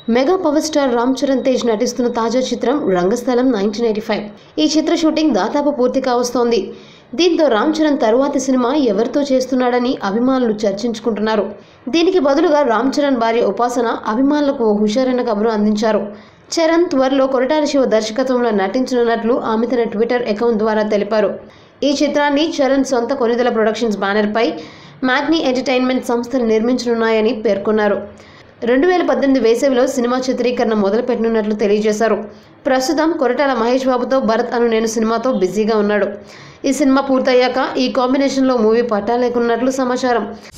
mega power star Ram Charan Tej నటిస్తున్న తాజా చిత్రం రంగస్థలం నైన్టీన్ ఎయిటీ ఫైవ్ ఈ చిత్ర షూటింగ్ దాదాపు పూర్తి కావస్తోంది దీంతో రామ్ చరణ్ తరువాతి సినిమా ఎవరితో చేస్తున్నాడని అభిమానులు చర్చించుకుంటున్నారు దీనికి బదులుగా రామ్ చరణ్ భార్య ఉపాసన అభిమానులకు ఓ హుషారైన కబురు అందించారు చరణ్ త్వరలో కొరటాల శివ దర్శకత్వంలో నటించనున్నట్లు ఆమె తన ట్విట్టర్ అకౌంట్ ద్వారా తెలిపారు ఈ చిత్రాన్ని చరణ్ సొంత కొనిదల ప్రొడక్షన్స్ బ్యానర్పై మ్యాగ్నీ ఎంటర్టైన్మెంట్ సంస్థలు నిర్మించనున్నాయని పేర్కొన్నారు రెండు వేల పద్దెనిమిది వేసవిలో సినిమా చిత్రీకరణ మొదలుపెట్టనున్నట్లు తెలియజేశారు ప్రస్తుతం కొరటాల మహేష్ బాబుతో భరత్ అను నేను సినిమాతో బిజీగా ఉన్నాడు ఈ సినిమా పూర్తయ్యాక ఈ కాంబినేషన్లో మూవీ పట్టాలేకున్నట్లు సమాచారం